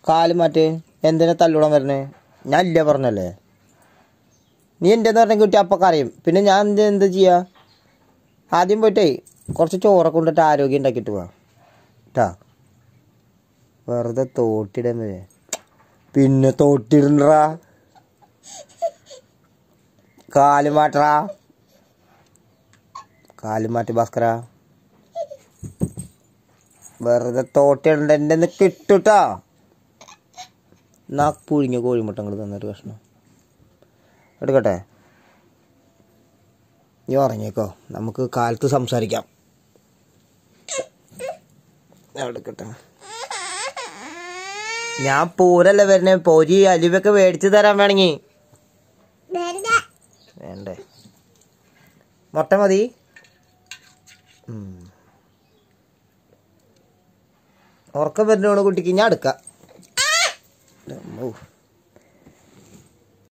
കാല് മാറ്റ് എന്തിനാ തല്ലൂടാൻ വരണേ ഞാൻ ഇല്ല പറഞ്ഞല്ലേ നീ എന്റെന്ന് പറഞ്ഞ കുട്ടി അപ്പൊ കറിയും പിന്നെ ഞാൻ എന്ത് എന്ത് ചെയ്യാ ആദ്യം പോയിട്ടേ കുറച്ച് ചോറൊക്കെ കൊണ്ടിട്ട് ആരോഗ്യം ഉണ്ടാക്കിയിട്ട് പോവാ ട്ടാ വെറുതെ തോട്ടിടാൻ വരെ പിന്നെ തോട്ടിടണ്ടാ കാല് മാറ്ററാ കാല് മാറ്റി ഭാസ്കര വെറുതെ തോട്ടിടണ്ട എൻ്റെ നിന്ന് കിട്ടൂട്ടാ നാ പുഴുങ്ങിയ കോഴിമുട്ടങ്ങൾ തന്നൊരു കഷ്ണം എടുക്കട്ടെ നീ ഉറങ്ങിയേക്കോ നമുക്ക് കാലത്ത് സംസാരിക്കാം എടുക്കട്ടെ ഞാൻ പൂരല്ലേ വരുന്നേ പൊരി അലിവൊക്കെ മേടിച്ചു തരാൻ വേണമെങ്കിൽ വേണ്ടേ മുട്ട മതി ഉം. ഉറക്കം വരുന്നോട് കുട്ടിക്ക് ഞാൻ എടുക്കാം അമ്മോ.